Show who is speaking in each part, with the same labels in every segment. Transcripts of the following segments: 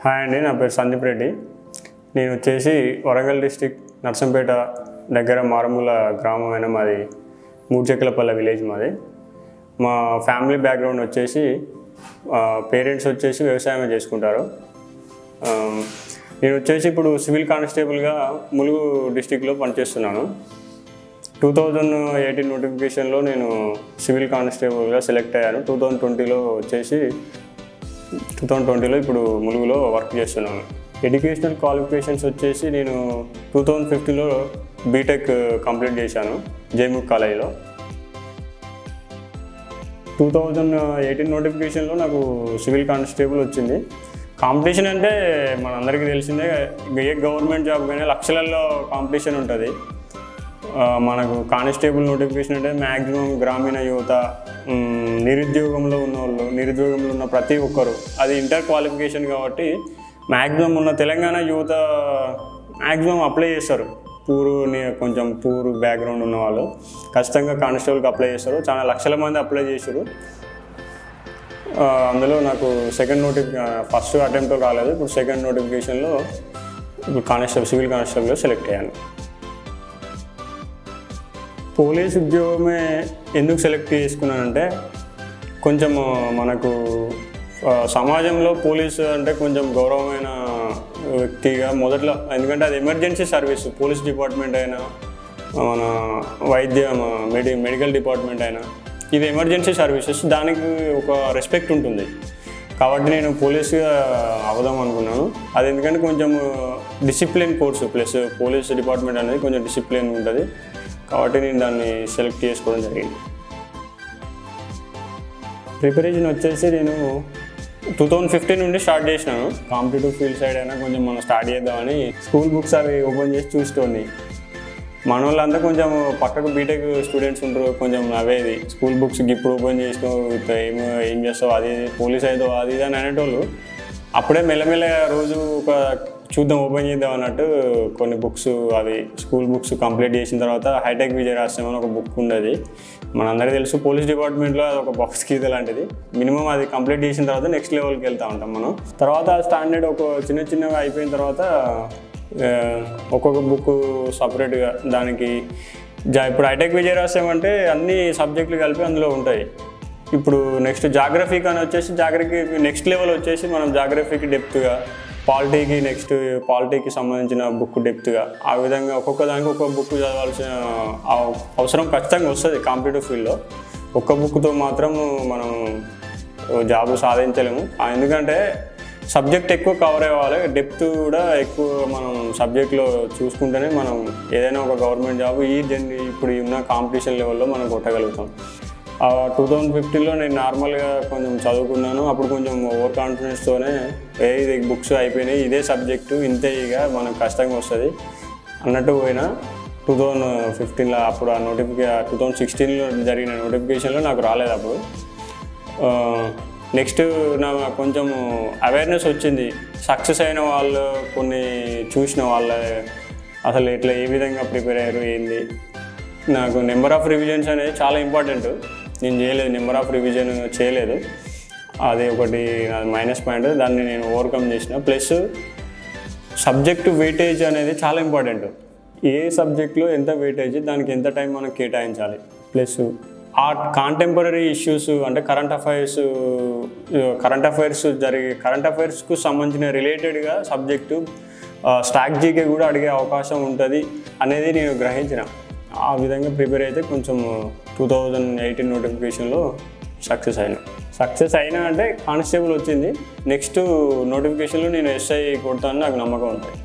Speaker 1: Hi అండి నా పేరు సందీప్ రెడ్డి నేను వచ్చేసి వరంగల్ డిస్టిక్ నర్సంపేట దగ్గర మారుమూల గ్రామమైన మాది మూడుచెక్కలపల్లె విలేజ్ మాది మా ఫ్యామిలీ బ్యాక్గ్రౌండ్ వచ్చేసి పేరెంట్స్ వచ్చేసి వ్యవసాయం చేసుకుంటారు ఆ, నేను వచ్చేసి ఇప్పుడు సివిల్ కానిస్టేబుల్గా ములుగు డిస్టిక్లో పనిచేస్తున్నాను టూ థౌజండ్ ఎయిటీన్ నోటిఫికేషన్లో నేను సివిల్ కానిస్టేబుల్గా సెలెక్ట్ అయ్యాను టూ థౌజండ్ ట్వంటీలో వచ్చేసి టూ థౌజండ్ ట్వంటీలో ఇప్పుడు ములుగులో వర్క్ చేస్తున్నాను ఎడ్యుకేషనల్ క్వాలిఫికేషన్స్ వచ్చేసి నేను టూ థౌజండ్ ఫిఫ్టీన్లో బీటెక్ కంప్లీట్ చేశాను జైముఖ్ కాలేజీలో టూ థౌజండ్ ఎయిటీన్ నోటిఫికేషన్లో నాకు సివిల్ కానిస్టేబుల్ వచ్చింది కాంపిటీషన్ అంటే మనందరికీ తెలిసిందే ఏ గవర్నమెంట్ జాబ్ కానీ లక్షలలో కాంపిటీషన్ ఉంటుంది ఆ, మనకు కానిస్టేబుల్ నోటిఫికేషన్ అంటే మ్యాక్సిమం గ్రామీణ యువత మ్, నిరుద్యోగంలో ఉన్న వాళ్ళు నిరుద్యోగంలో ఉన్న ప్రతి ఒక్కరు అది ఇంటర్ క్వాలిఫికేషన్ కాబట్టి మ్యాక్సిమం ఉన్న తెలంగాణ యువత మ్యాక్సిమం అప్లై చేస్తారు పూరు ని- కొంచెం పూర్ బ్యాక్గ్రౌండ్ ఉన్న వాళ్ళు ఖచ్చితంగా కానిస్టేబుల్కి అప్లై చేస్తారు చాలా లక్షల మంది అప్లై చేశారు ఆ, అందులో నాకు సెకండ్ నోటిఫి ఫస్ట్ అటెంప్ట్ రాలేదు ఇప్పుడు సెకండ్ నోటిఫికేషన్లో ఇప్పుడు కానిస్టేబుల్ సివిల్ కానిస్టేబుల్లో సెలెక్ట్ అయ్యాను పోలీస్ ఉద్యోగమే ఎందుకు సెలెక్ట్ చేసుకున్నానంటే కొంచెం మనకు ఆ, సమాజంలో పోలీసు అంటే కొంచెం గౌరవమైన వ్యక్తిగా మొదట్లో ఎందుకంటే అది ఎమర్జెన్సీ సర్వీస్ పోలీస్ డిపార్ట్మెంట్ అయినా మన వైద్య మెడి మెడికల్ డిపార్ట్మెంట్ అయినా ఇది ఎమర్జెన్సీ సర్వీసెస్ దానికి ఒక రెస్పెక్ట్ ఉంటుంది కాబట్టి నేను పోలీస్గా అవుదాం అనుకున్నాను అది ఎందుకంటే కొంచెం discipline course plus police department అనేది కొంచెం డిసిప్లిన్ ఉంటుంది కాబట్టి నేను దాన్ని సెలెక్ట్ చేసుకోవడం జరిగింది ప్రిపరేషన్ వచ్చేసి నేను టూ థౌజండ్ ఫిఫ్టీన్ నుండి స్టార్ట్ చేసినాను కాంపిటేటివ్ ఫీల్డ్ సైడ్ అయినా కొంచెం మనం స్టార్ట్ చేద్దామని స్కూల్ బుక్స్ అవి ఓపెన్ చేసి చూసుకోండి మన వాళ్ళంతా కొంచెం పక్కకు బీటెక్ స్టూడెంట్స్ ఉంటారు కొంచెం నవ్వేది స్కూల్ బుక్స్ ఇప్పుడు ఓపెన్ చేసినావు ఇట్లా ఏం ఏం చేస్తావు అది ఇది, పోలీస్ అయితే అది ఇది అని అనేటోళ్ళు అప్పుడే మెల్లమెల్లగా రోజు ఒక చూద్దాం ఓపెన్ చేద్దాం అన్నట్టు కొన్ని బుక్స్ అవి స్కూల్ బుక్స్ కంప్లీట్ చేసిన తర్వాత హైటెక్ విజయ రహస్యం అని ఒక బుక్ ఉండేది మనందరికీ తెలుసు పోలీస్ డిపార్ట్మెంట్లో అది ఒక బాక్స్ గీత లాంటిది మినిమం అది కంప్లీట్ చేసిన తర్వాత నెక్స్ట్ లెవెల్కి వెళ్తూ ఉంటాం మనం తర్వాత స్టాండర్డ్ ఒక చిన్న చిన్నగా అయిపోయిన తర్వాత ఆ, ఒక్కొక్క బుక్ సపరేట్గా దానికి జా ఇప్పుడు హైటెక్ విజయ రహస్యం అంటే అన్ని సబ్జెక్టులు కలిపి అందులో ఉంటాయి ఇప్పుడు నెక్స్ట్ జాగ్రఫీకి అని వచ్చేసి జాగ్రఫీ నెక్స్ట్ లెవెల్ వచ్చేసి మనం జాగ్రఫీకి డెప్త్గా పాలిటీకి నెక్స్ట్ పాలిటీకి సంబంధించిన బుక్ డెప్త్గా ఆ విధంగా ఒక్కొక్క దానికి ఒక్కొక్క బుక్ చదవాల్సిన అవ- అవసరం ఖచ్చితంగా వస్తుంది కాంపిటేటివ్ ఫీల్డ్లో ఒక్క బుక్తో మాత్రం మనం జాబ్ సాధించలేము ఆ ఎందుకంటే సబ్జెక్ట్ ఎక్కువ కవర్ అవ్వాలి డెప్త్ కూడా ఎక్కువ మనం సబ్జెక్ట్లో చూసుకుంటేనే మనం ఏదైనా ఒక గవర్నమెంట్ జాబ్ ఈ జన్ ఇప్పుడు ఉన్న కాంపిటీషన్ లెవెల్లో మనం కొట్టగలుగుతాం టూ థౌజండ్ ఫిఫ్టీన్లో నేను నార్మల్గా కొంచెం చదువుకున్నాను అప్పుడు కొంచెం ఓవర్ కాన్ఫిడెన్స్తోనే ఏ ఇది బుక్స్ అయిపోయినాయి ఇదే సబ్జెక్టు ఇంతే ఇక మనకు కష్టంగా వస్తుంది అన్నట్టు పోయినా టూ థౌజండ్ ఫిఫ్టీన్లో అప్పుడు ఆ నోటిఫికే టూ థౌజండ్ సిక్స్టీన్లో జరిగిన నోటిఫికేషన్లో నాకు రాలేదు అప్పుడు నెక్స్ట్ నా కొంచెం అవేర్నెస్ వచ్చింది సక్సెస్ అయిన వాళ్ళు కొన్ని చూసిన వాళ్ళ అసలు ఎట్లా ఏ విధంగా ప్రిపేర్ అయ్యారు ఏంది నాకు నెంబర్ ఆఫ్ రివిజన్స్ అనేది చాలా ఇంపార్టెంట్ నేను చేయలేదు నెంబర్ ఆఫ్ రివిజన్ చేయలేదు అది ఒకటి నాది మైనస్ పాయింట్ దాన్ని నేను ఓవర్కమ్ చేసిన ప్లస్ సబ్జెక్టు వెయిటేజ్ అనేది చాలా ఇంపార్టెంట్ ఏ సబ్జెక్ట్లో ఎంత వెయిటేజ్ దానికి ఎంత టైం మనం కేటాయించాలి ప్లస్ ఆ కాంటెంపరీ ఇష్యూస్ అంటే కరెంట్ అఫైర్స్ కరెంట్ అఫైర్స్ జరిగే కరెంట్ అఫైర్స్కు సంబంధించిన రిలేటెడ్గా సబ్జెక్టు స్టాక్ జీకే కూడా అడిగే అవకాశం ఉంటుంది అనేది నేను గ్రహించిన ఆ విధంగా ప్రిపేర్ అయితే కొంచెం టూ థౌజండ్ ఎయిటీన్ నోటిఫికేషన్లో సక్సెస్ అయినా సక్సెస్ అయినా అంటే కానిస్టేబుల్ వచ్చింది నెక్స్ట్ నోటిఫికేషన్లో నేను ఎస్ఐ కొడతానని నాకు నమ్మకం ఉంటుంది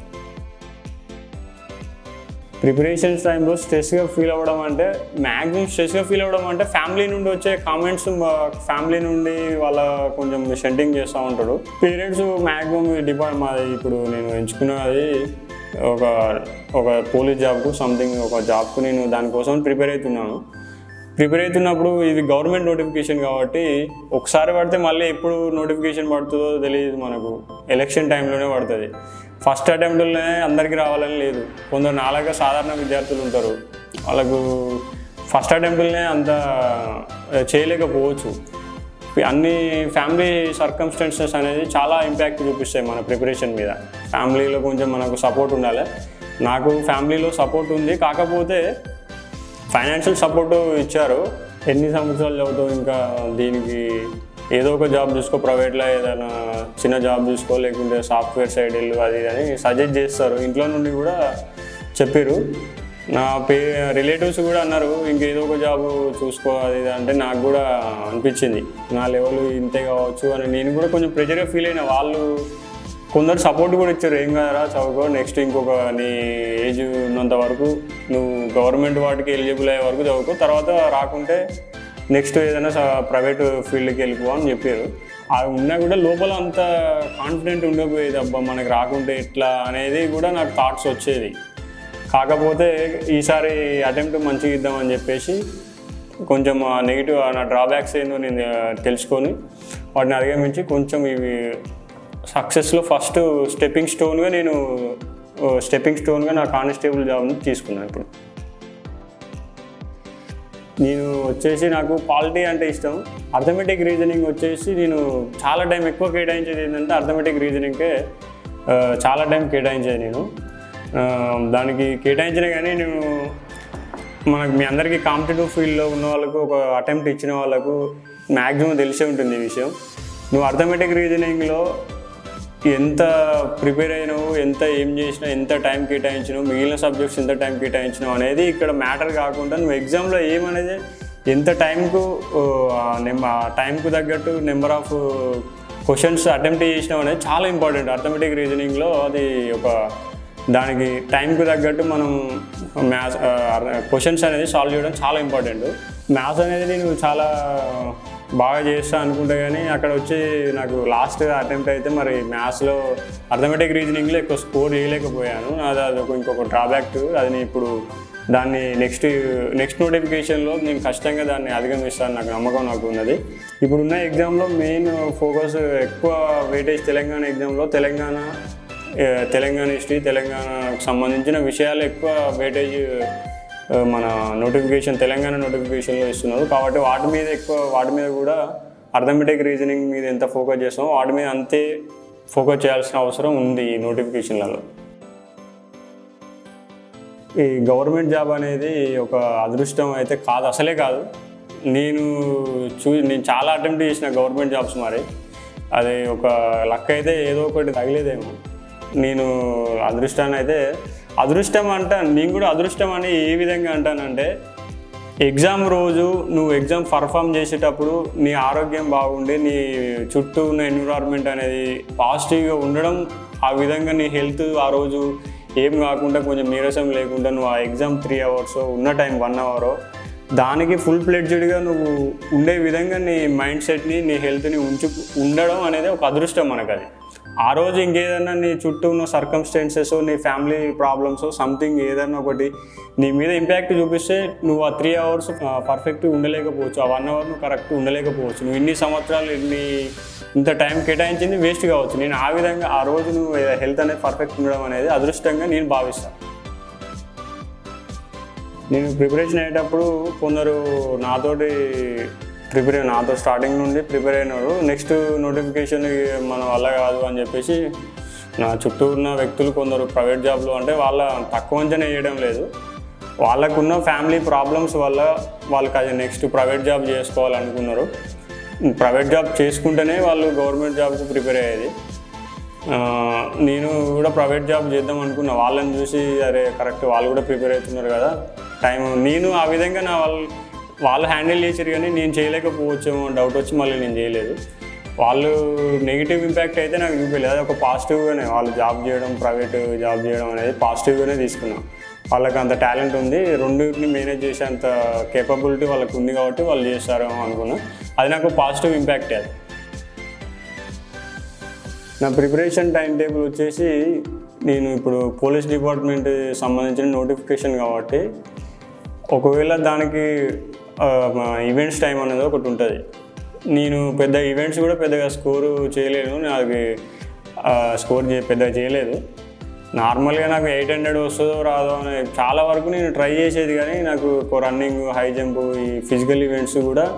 Speaker 1: ప్రిపరేషన్స్ టైంలో స్ట్రెస్గా ఫీల్ అవ్వడం అంటే మ్యాక్సిమం స్ట్రెస్గా ఫీల్ అవ్వడం అంటే ఫ్యామిలీ నుండి వచ్చే కామెంట్స్ ఫ్యామిలీ నుండి వాళ్ళ కొంచెం షెంటింగ్ చేస్తూ ఉంటారు పేరెంట్స్ మ్యాక్సిమం డిపార్ట్ మాది ఇప్పుడు నేను ఎంచుకున్నది ఒక ఒక పోలీస్ జాబ్కు సంథింగ్ ఒక జాబ్కు నేను దానికోసం ప్రిపేర్ అవుతున్నాను ప్రిపేర్ అవుతున్నప్పుడు ఇది గవర్నమెంట్ నోటిఫికేషన్ కాబట్టి ఒకసారి పడితే మళ్ళీ ఎప్పుడు నోటిఫికేషన్ పడుతుందో తెలియదు మనకు ఎలక్షన్ టైంలోనే పడుతుంది ఫస్ట్ అటెంప్ట్లోనే అందరికీ రావాలని లేదు కొందరు నాలాగా సాధారణ విద్యార్థులు ఉంటారు వాళ్ళకు ఫస్ట్ అటెంప్ట్లోనే అంత చేయలేకపోవచ్చు అన్ని ఫ్యామిలీ సర్కమ్స్టెన్సెస్ అనేది చాలా ఇంపాక్ట్ చూపిస్తాయి మన ప్రిపరేషన్ మీద ఫ్యామిలీలో కొంచెం మనకు సపోర్ట్ ఉండాలి నాకు ఫ్యామిలీలో సపోర్ట్ ఉంది కాకపోతే ఫైనాన్షియల్ సపోర్ట్ ఇచ్చారు ఎన్ని సంవత్సరాలు చదువుతావు ఇంకా దీనికి ఏదో ఒక జాబ్ చూసుకో ప్రైవేట్లో ఏదైనా చిన్న జాబ్ చూసుకో లేకుంటే సాఫ్ట్వేర్ సైడ్ వెళ్ళు అది ఇది అని సజెస్ట్ చేస్తారు ఇంట్లో నుండి కూడా చెప్పారు నా పే రిలేటివ్స్ కూడా అన్నారు ఇంకేదో ఒక జాబ్ చూసుకో అది ఇది అంటే నాకు కూడా అనిపించింది నా లెవెల్ ఇంతే కావచ్చు అని నేను కూడా కొంచెం ప్రెజర్గా ఫీల్ అయినా వాళ్ళు కొందరు సపోర్ట్ కూడా ఇచ్చారు ఏం కాదరా చదువుకో నెక్స్ట్ ఇంకొక నీ ఏజ్ ఉన్నంత వరకు నువ్వు గవర్నమెంట్ వాటికి ఎలిజిబుల్ అయ్యే వరకు చదువుకో తర్వాత రాకుంటే నెక్స్ట్ ఏదైనా ప్రైవేట్ ఫీల్డ్కి వెళ్ళిపో అని చెప్పారు అది ఉన్నా కూడా లోపల అంత కాన్ఫిడెంట్ ఉండకపోయేది అబ్బా మనకి రాకుంటే ఎట్లా అనేది కూడా నాకు థాట్స్ వచ్చేది కాకపోతే ఈసారి అటెంప్ట్ మంచిగా ఇద్దామని చెప్పేసి కొంచెం నెగిటివ్ నా డ్రాబ్యాక్స్ ఏందో నేను ఆ, తెలుసుకొని వాటిని అధిగమించి కొంచెం ఇవి సక్సెస్లో ఫస్ట్ స్టెప్పింగ్ స్టోన్గా నేను స్టెప్పింగ్ స్టోన్గా నా కానిస్టేబుల్ జాబ్ని తీసుకున్నాను ఇప్పుడు నేను వచ్చేసి నాకు పాలిటీ అంటే ఇష్టం అర్థమెటిక్ రీజనింగ్ వచ్చేసి నేను చాలా టైం ఎక్కువ కేటాయించేది ఏంటంటే అర్థమెటిక్ రీజనింగ్కే ఆ, చాలా టైం కేటాయించేది నేను ఆ, దానికి కేటాయించిన కానీ నేను మనకు మీ అందరికీ కాంపిటేటివ్ ఫీల్డ్లో ఉన్న వాళ్ళకు ఒక అటెంప్ట్ ఇచ్చిన వాళ్ళకు మ్యాక్సిమం తెలిసే ఉంటుంది ఈ విషయం నువ్వు అర్థమెటిక్ రీజనింగ్లో ఎంత ప్రిపేర్ అయినావు ఎంత ఏం చేసినా ఎంత టైం కేటాయించినావు మిగిలిన సబ్జెక్ట్స్ ఎంత టైం కేటాయించినావు అనేది ఇక్కడ మ్యాటర్ కాకుండా నువ్వు ఎగ్జామ్లో ఏమనేది ఎంత టైంకు ఆ టైంకు తగ్గట్టు నెంబర్ ఆఫ్ క్వశ్చన్స్ అటెంప్ట్ చేసినావు అనేది చాలా ఇంపార్టెంట్ అర్థమెటిక్ రీజనింగ్లో అది ఒక దానికి టైంకు తగ్గట్టు మనం మ్యాథ్స్ క్వశ్చన్స్ అనేది సాల్వ్ చేయడం చాలా ఇంపార్టెంట్ మ్యాథ్స్ అనేది నేను చాలా బాగా చేస్తా అనుకుంటా కానీ అక్కడ వచ్చి నాకు లాస్ట్ అటెంప్ట్ అయితే మరి మ్యాథ్స్లో అర్థమెటిక్ రీజనింగ్లో ఎక్కువ స్కోర్ చేయలేకపోయాను అది అది ఒక ఇంకొక డ్రాబ్యాక్ అది నేను ఇప్పుడు దాన్ని నెక్స్ట్ నెక్స్ట్ నోటిఫికేషన్లో నేను ఖచ్చితంగా దాన్ని అధిగమిస్తాను నాకు నమ్మకం నాకు ఉన్నది ఇప్పుడున్న ఎగ్జామ్లో మెయిన్ ఫోకస్ ఎక్కువ వెయిటేజ్ తెలంగాణ ఎగ్జామ్లో తెలంగాణ ఏ, తెలంగాణ హిస్టరీ తెలంగాణకు సంబంధించిన విషయాలు ఎక్కువ వెయిటేజ్ ఆ, మన నోటిఫికేషన్ తెలంగాణ నోటిఫికేషన్లో ఇస్తున్నారు కాబట్టి వాటి మీద ఎక్కువ వాటి మీద కూడా అర్థమెటిక్ రీజనింగ్ మీద ఎంత ఫోకస్ చేస్తామో వాటి మీద అంతే ఫోకస్ చేయాల్సిన అవసరం ఉంది ఈ నోటిఫికేషన్లలో ఈ గవర్నమెంట్ జాబ్ అనేది ఒక అదృష్టం అయితే కాదు అసలే కాదు నేను చూ నేను చాలా అటెంప్ట్ చేసిన గవర్నమెంట్ జాబ్స్ మరి అది ఒక లక్ అయితే ఏదో ఒకటి తగిలేదేమో నేను అదృష్టాన్ని అయితే అదృష్టం అంటా నేను కూడా అదృష్టం అని ఏ విధంగా అంటానంటే ఎగ్జామ్ రోజు నువ్వు ఎగ్జామ్ పర్ఫామ్ చేసేటప్పుడు నీ ఆరోగ్యం బాగుండి నీ చుట్టూ ఉన్న ఎన్విరాన్మెంట్ అనేది పాజిటివ్గా ఉండడం ఆ విధంగా నీ హెల్త్ ఆ రోజు ఏం కాకుండా కొంచెం నీరసం లేకుండా నువ్వు ఆ ఎగ్జామ్ త్రీ అవర్స్ ఉన్న టైం వన్ అవరో దానికి ఫుల్ ప్లెడ్జెడ్గా నువ్వు ఉండే విధంగా నీ మైండ్ సెట్ని నీ హెల్త్ని ఉంచు ఉండడం అనేది ఒక అదృష్టం మనకు అది ఆ రోజు ఇంకేదన్నా నీ చుట్టూ ఉన్న సర్కమ్స్టెన్సెస్ నీ ఫ్యామిలీ ప్రాబ్లమ్స్ సంథింగ్ ఏదన్నా ఒకటి నీ మీద ఇంపాక్ట్ చూపిస్తే నువ్వు ఆ త్రీ అవర్స్ పర్ఫెక్ట్ ఉండలేకపోవచ్చు ఆ వన్ అవర్ నువ్వు కరెక్ట్ ఉండలేకపోవచ్చు నువ్వు ఇన్ని సంవత్సరాలు ఇన్ని ఇంత టైం కేటాయించింది వేస్ట్ కావచ్చు నేను ఆ విధంగా ఆ రోజు నువ్వు హెల్త్ అనేది పర్ఫెక్ట్ ఉండడం అనేది అదృష్టంగా నేను భావిస్తాను నేను ప్రిపరేషన్ అయ్యేటప్పుడు కొందరు నాతోటి ప్రిపేర్ నాతో స్టార్టింగ్ నుండి ప్రిపేర్ అయినారు నెక్స్ట్ నోటిఫికేషన్ మన వల్ల కాదు అని చెప్పేసి నా చుట్టూ ఉన్న వ్యక్తులు కొందరు ప్రైవేట్ జాబ్లో అంటే వాళ్ళ తక్కువ అంచనా వేయడం లేదు వాళ్ళకున్న ఫ్యామిలీ ప్రాబ్లమ్స్ వల్ల వాళ్ళకి అది నెక్స్ట్ ప్రైవేట్ జాబ్ చేసుకోవాలనుకున్నారు ప్రైవేట్ జాబ్ చేసుకుంటేనే వాళ్ళు గవర్నమెంట్ జాబ్కి ప్రిపేర్ అయ్యేది ఆ, నేను కూడా ప్రైవేట్ జాబ్ చేద్దాం అనుకున్నా వాళ్ళని చూసి అరే కరెక్ట్ వాళ్ళు కూడా ప్రిపేర్ అవుతున్నారు కదా టైం నేను ఆ విధంగా నా వాళ్ళు వాళ్ళు హ్యాండిల్ చేసారు కానీ నేను చేయలేకపోవచ్చేమో డౌట్ వచ్చి మళ్ళీ నేను చేయలేదు వాళ్ళు నెగిటివ్ ఇంపాక్ట్ అయితే నాకు చూపించలేదు అది ఒక పాజిటివ్గానే వాళ్ళు జాబ్ చేయడం ప్రైవేట్ జాబ్ చేయడం అనేది పాజిటివ్గానే తీసుకున్నాం వాళ్ళకి అంత టాలెంట్ ఉంది రెండింటిని మేనేజ్ చేసేంత కేపబిలిటీ వాళ్ళకి ఉంది కాబట్టి వాళ్ళు చేస్తారేమో అనుకున్నా అది నాకు పాజిటివ్ ఇంపాక్ట్ అది నా ప్రిపరేషన్ టైం టేబుల్ వచ్చేసి నేను ఇప్పుడు పోలీస్ డిపార్ట్మెంట్ సంబంధించిన నోటిఫికేషన్ కాబట్టి ఒకవేళ దానికి ఈవెంట్స్ టైం అనేది ఒకటి ఉంటుంది నేను పెద్ద ఈవెంట్స్ కూడా పెద్దగా స్కోరు చేయలేను నాకు స్కోర్ చే పెద్దగా చేయలేదు నార్మల్గా నాకు ఎయిట్ హండ్రెడ్ వస్తుందో రాదో అని చాలా వరకు నేను ట్రై చేసేది కానీ నాకు రన్నింగ్ హై జంప్ ఈ ఫిజికల్ ఈవెంట్స్ కూడా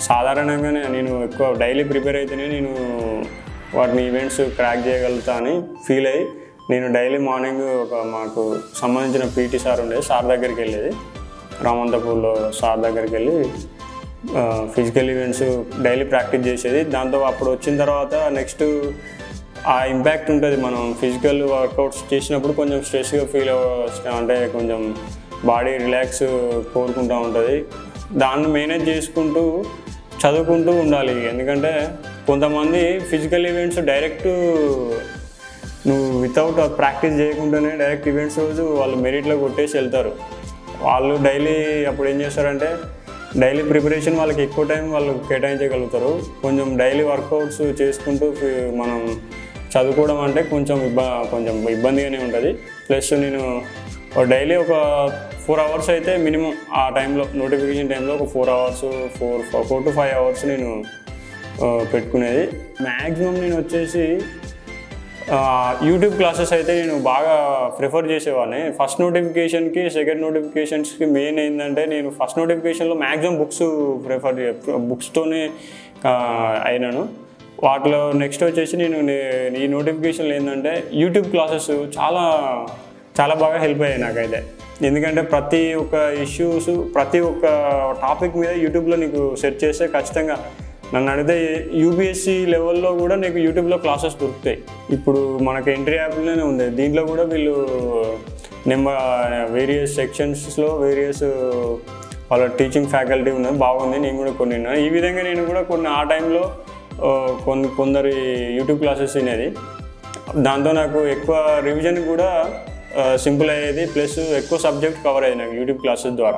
Speaker 1: సాధారణంగానే నేను ఎక్కువ డైలీ ప్రిపేర్ అయితేనే నేను వాటిని ఈవెంట్స్ క్రాక్ చేయగలుగుతా అని ఫీల్ అయ్యి నేను డైలీ మార్నింగ్ ఒక మాకు సంబంధించిన పీటీ సార్ ఉండేది సార్ దగ్గరికి వెళ్ళేది రామంతపూర్లో సార్ దగ్గరికి వెళ్ళి ఫిజికల్ ఈవెంట్స్ డైలీ ప్రాక్టీస్ చేసేది దాంతో అప్పుడు వచ్చిన తర్వాత నెక్స్ట్ ఆ ఇంపాక్ట్ ఉంటుంది మనం ఫిజికల్ వర్కౌట్స్ చేసినప్పుడు కొంచెం స్ట్రెస్గా ఫీల్ అంటే కొంచెం బాడీ రిలాక్స్ కోరుకుంటూ ఉంటుంది దాన్ని మేనేజ్ చేసుకుంటూ చదువుకుంటూ ఉండాలి ఎందుకంటే కొంతమంది ఫిజికల్ ఈవెంట్స్ డైరెక్ట్ నువ్వు వితౌట్ ప్రాక్టీస్ చేయకుండానే డైరెక్ట్ ఈవెంట్స్ రోజు వాళ్ళు మెరిట్లో కొట్టేసి వెళ్తారు వాళ్ళు డైలీ అప్పుడు ఏం చేస్తారంటే డైలీ ప్రిపరేషన్ వాళ్ళకి ఎక్కువ టైం వాళ్ళు కేటాయించగలుగుతారు కొంచెం డైలీ వర్కౌట్స్ చేసుకుంటూ ఫి- మనం చదువుకోవడం అంటే కొంచెం ఇబ్బ కొంచెం ఇబ్బందిగానే ఉంటుంది ప్లస్ నేను డైలీ ఒక ఫోర్ అవర్స్ అయితే మినిమం ఆ టైంలో నోటిఫికేషన్ టైంలో ఒక four hours four four to five hours నేను ఆ, పెట్టుకునేది మ్యాక్సిమం నేను వచ్చేసి ఆ, యూట్యూబ్ క్లాసెస్ అయితే నేను బాగా ప్రిఫర్ చేసేవాడిని ఫస్ట్ నోటిఫికేషన్కి సెకండ్ నోటిఫికేషన్స్కి మెయిన్ ఏంటంటే నేను ఫస్ట్ నోటిఫికేషన్లో మ్యాక్సిమం బుక్స్ ప్రిఫర్ బుక్స్తోనే అయినాను వాటిలో నెక్స్ట్ వచ్చేసి నేను నే- ఈ నోటిఫికేషన్లు ఏంటంటే యూట్యూబ్ క్లాసెస్ చాలా చాలా బాగా హెల్ప్ అయ్యాయి నాకైతే ఎందుకంటే ప్రతి ఒక్క ఇష్యూస్ ప్రతి ఒక్క టాపిక్ మీద యూట్యూబ్లో నీకు సెర్చ్ చేస్తే ఖచ్చితంగా నన్ను అడిగితే యూపీఎస్సీ లెవెల్లో కూడా నీకు యూట్యూబ్లో క్లాసెస్ దొరుకుతాయి ఇప్పుడు మనకి ఎంట్రీ యాప్లోనే ఉంది దీంట్లో కూడా వీళ్ళు నెంబర్ వేరియస్ సెక్షన్స్లో వేరియస్ వాళ్ళ టీచింగ్ ఫ్యాకల్టీ ఉన్నది బాగుంది నేను కూడా కొన్ని విన్నాను. ఈ విధంగా నేను కూడా కొన్ని ఆ టైంలో ఆ, కొన్ని కొందరి యూట్యూబ్ క్లాసెస్ వినేది దాంతో నాకు ఎక్కువ రివిజన్ కూడా సింపుల్ అయ్యేది ప్లస్ ఎక్కువ సబ్జెక్ట్ కవర్ అయ్యేది నాకు యూట్యూబ్ క్లాసెస్ ద్వారా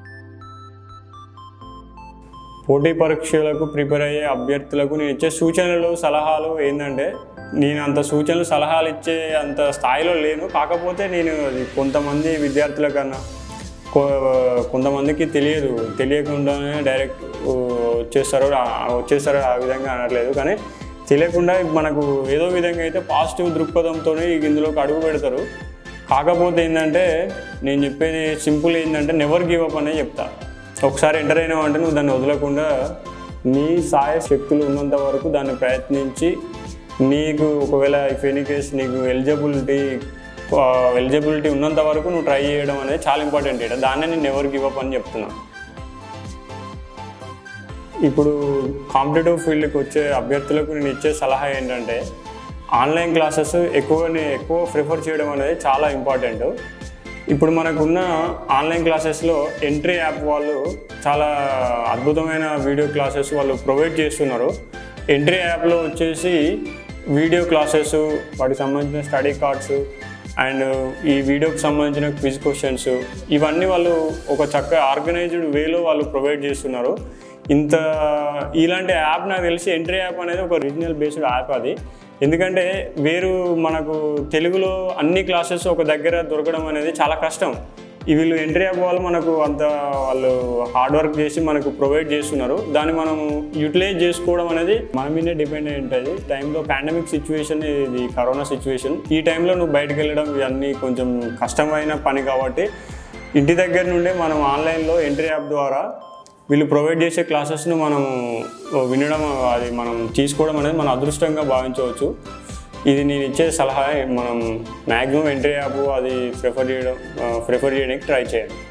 Speaker 1: పోటీ పరీక్షలకు ప్రిపేర్ అయ్యే అభ్యర్థులకు నేను ఇచ్చే సూచనలు సలహాలు ఏంటంటే నేను అంత సూచనలు సలహాలు ఇచ్చే అంత స్థాయిలో లేను కాకపోతే నేను అది కొంతమంది విద్యార్థుల కన్నా కొ- కొంతమందికి తెలియదు తెలియకుండానే డైరెక్ట్ వచ్చేస్తారు ఆ- వచ్చేస్తారు ఆ విధంగా అనట్లేదు కానీ తెలియకుండా మనకు ఏదో విధంగా అయితే పాజిటివ్ దృక్పథంతో ఇందులోకి అడుగు పెడతారు కాకపోతే ఏంటంటే నేను చెప్పేది సింపుల్ ఏంటంటే నెవర్ గివ్ అప్ అనే చెప్తా ఒకసారి ఎంటర్ అయినావు అంటే నువ్వు దాన్ని వదలకుండా నీ సాయ శక్తులు ఉన్నంత వరకు దాన్ని ప్రయత్నించి నీకు ఒకవేళ ఇఫ్ ఎనీ కేస్ నీకు ఎలిజిబిలిటీ ఎలిజిబిలిటీ ఉన్నంత వరకు నువ్వు ట్రై చేయడం అనేది చాలా ఇంపార్టెంట్ ఇక్కడ దాన్నే నేను ఎవరు గివ్ అప్ అని చెప్తున్నా ఇప్పుడు కాంపిటేటివ్ ఫీల్డ్కి వచ్చే అభ్యర్థులకు నేను ఇచ్చే సలహా ఏంటంటే ఆన్లైన్ క్లాసెస్ ఎక్కువని ఎక్కువ ప్రిఫర్ చేయడం అనేది చాలా ఇంపార్టెంట్ ఇప్పుడు మనకున్న ఆన్లైన్ క్లాసెస్లో ఎంట్రీ యాప్ వాళ్ళు చాలా అద్భుతమైన వీడియో క్లాసెస్ వాళ్ళు ప్రొవైడ్ చేస్తున్నారు ఎంట్రీ యాప్లో వచ్చేసి వీడియో క్లాసెస్ వాటికి సంబంధించిన స్టడీ కార్డ్స్ అండ్ ఈ వీడియోకి సంబంధించిన క్విజ్ క్వశ్చన్స్ ఇవన్నీ వాళ్ళు ఒక చక్కగా ఆర్గనైజ్డ్ వేలో వాళ్ళు ప్రొవైడ్ చేస్తున్నారు ఇంత ఇలాంటి యాప్ నాకు తెలిసి ఎంట్రీ యాప్ అనేది ఒక రీజనల్ బేస్డ్ యాప్ అది ఎందుకంటే వేరు మనకు తెలుగులో అన్ని క్లాసెస్ ఒక దగ్గర దొరకడం అనేది చాలా కష్టం ఈ వీళ్ళు ఎంట్రీ యాప్ వాళ్ళు మనకు అంత వాళ్ళు హార్డ్ వర్క్ చేసి మనకు ప్రొవైడ్ చేస్తున్నారు దాన్ని మనం యూటిలైజ్ చేసుకోవడం అనేది మన మీదే డిపెండ్ అయి ఉంటుంది టైంలో పాండమిక్ సిచ్యువేషన్ ఇది కరోనా సిచ్యువేషన్ ఈ టైంలో నువ్వు బయటకు వెళ్ళడం ఇవన్నీ కొంచెం కష్టమైన పని కాబట్టి ఇంటి దగ్గర నుండే మనం ఆన్లైన్లో ఎంట్రీ యాప్ ద్వారా వీళ్ళు ప్రొవైడ్ చేసే క్లాసెస్ను మనం వినడం అది మనం తీసుకోవడం అనేది మన అదృష్టంగా భావించవచ్చు ఇది నేను ఇచ్చే సలహా మనం మ్యాక్సిమం ఎంట్రీ యాప్ అది ప్రిఫర్ చేయడం ప్రిఫర్ చేయడానికి ట్రై చేయండి